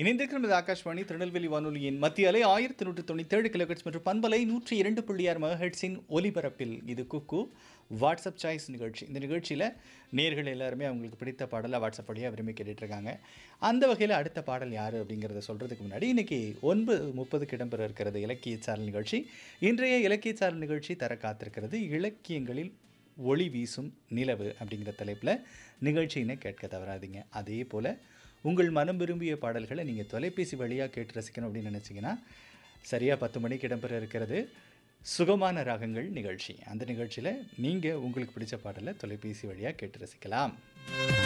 இணைந்திருக்கும் இது ஆகாஷ்வாணி திருநெல்வேலி வானொலியின் மத்திய அலை ஆயிரத்தி நூற்றி தொண்ணூற்றி ஏழு கிலோஹெட்ஸ் மற்றும் பண்பலை நூற்றி இரண்டு புள்ளி ஆறு மெகாஹெட்ஸின் ஒலிபரப்பில் இது குக்கு வாட்ஸ்அப் சாய்ஸ் நிகழ்ச்சி இந்த நிகழ்ச்சியில் நேர்கள் எல்லாருமே அவங்களுக்கு பிடித்த பாடலை வாட்ஸ்அப் வழியாக விரும்பி கேட்டுட்டு இருக்காங்க அந்த வகையில் அடுத்த பாடல் யார் அப்படிங்கிறத சொல்கிறதுக்கு முன்னாடி இன்னைக்கு ஒன்பது முப்பதுக்கு இடம்பெற இருக்கிறது இலக்கிய சாரல் நிகழ்ச்சி இன்றைய இலக்கிய சாரல் நிகழ்ச்சி தர காத்திருக்கிறது இலக்கியங்களில் ஒளி வீசும் நிலவு அப்படிங்கிற தலைப்பில் நிகழ்ச்சியினை கேட்க தவறாதீங்க அதே போல் உங்கள் மனம் விரும்பிய பாடல்களை நீங்கள் தொலைபேசி வழியாக கேட்டு ரசிக்கணும் அப்படின்னு நினச்சிங்கன்னா சரியாக பத்து மணிக்கு இடம்பெற இருக்கிறது சுகமான ராகங்கள் நிகழ்ச்சி அந்த நிகழ்ச்சியில் நீங்கள் உங்களுக்கு பிடிச்ச பாடலை தொலைபேசி வழியாக கேட்டு ரசிக்கலாம்